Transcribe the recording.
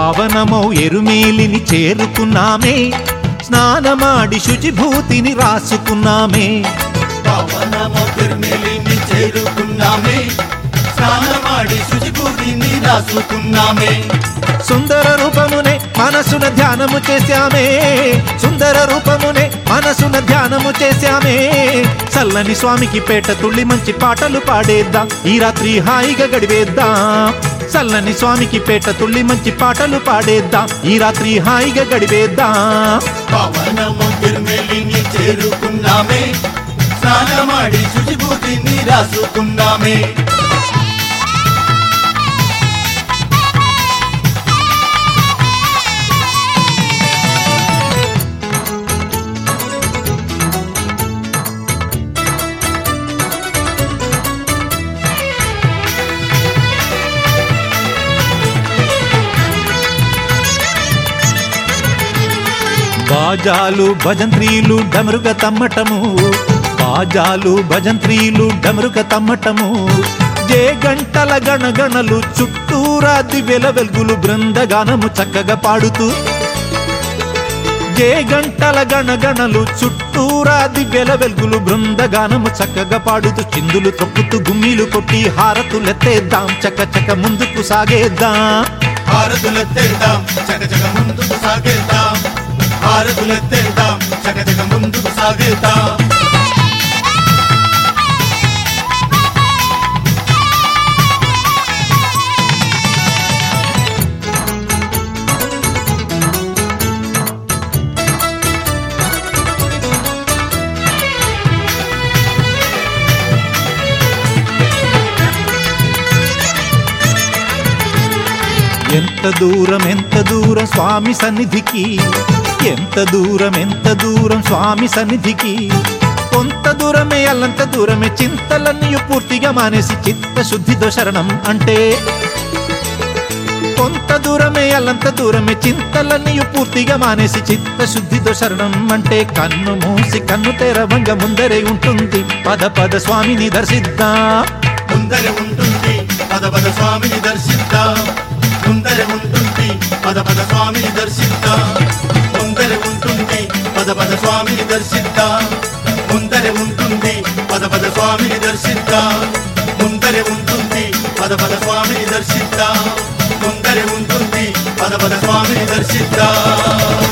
పావనమౌ ఎరుమేలిని చేరుకున్నామే స్నానమాడి శుచిభూతిని రాసుకున్నామే పవనము తిరుమలిని చేరుకున్నామే స్నానమాడి శుచిభూతిని రాసుకున్నామే సుందర రూపమునే మనసున ధ్యానము చేశామే సుందర రూపమునే మనసున ధ్యానము చేశామే చల్లని స్వామికి పేట తుళ్ళి మంచి పాటలు పాడేద్దాం ఈ రాత్రి హాయిగా గడివేద్దాం చల్లని స్వామికి పేట తుళ్ళి మంచి పాటలు పాడేద్దాం ఈ రాత్రి హాయిగా గడివేద్దాం పవనము తిరుమలిని చేరుకున్నామే స్నానమాడి శుచిభూతిని రాసుకున్నామే బాజాలు భజంత్రీలు డమరుగ తమ్మటము బాజాలు భజంత్రీలు డమరుగ తమ్మటము జే గంటల గణగణలు చుట్టూరా దివ్యల వెలుగులు బృందగానము చక్కగా పాడుతూ జే గంటల గణగణలు చుట్టూరా దివ్యల వెలుగులు బృందగానము చక్కగా పాడుతూ చిందులు తొక్కుతూ గుమ్మిలు కొట్టి హారతులెత్తేద్దాం చక్క చక్క ముందుకు సాగేద్దాం హారతులెత్తేద్దాం చకచక ముందుకు సాగేద్దాం హారతులెత్తేద్దాం చకచక ముందుకు సాగేద్దాం ఎంత దూరం ఎంత దూరం స్వామి సన్నిధికి ఎంత దూరం ఎంత దూరం స్వామి సన్నిధికి కొంత దూరమే అల్లంత దూరమే చింతలన్నీ పూర్తిగా మానేసి చిత్తశుద్ధితో శరణం అంటే కొంత దూరమే అల్లంత దూరమే చింతలన్నీ పూర్తిగా మానేసి చిత్తశుద్ధితో శరణం అంటే కన్ను మూసి కన్ను తెరవంగ ముందరే ఉంటుంది పద పద స్వామిని దర్శిద్దాం ముందర ఉంటుంది పద పద స్వామిని దర్శిద్దాం ముందర ఉంటుంది పద పద స్వామిని దర్శిద్దాం ముందర ఉంటుంది పద పద స్వామిని దర్శిద్దాం ముందర ఉంటుంది పద పద స్వామిని దర్శిద్దాం ముందర ఉంటుంది పద పద స్వామిని దర్శిద్దాం ముందర ఉంటుంది పద పద స్వామిని దర్శిద్దాం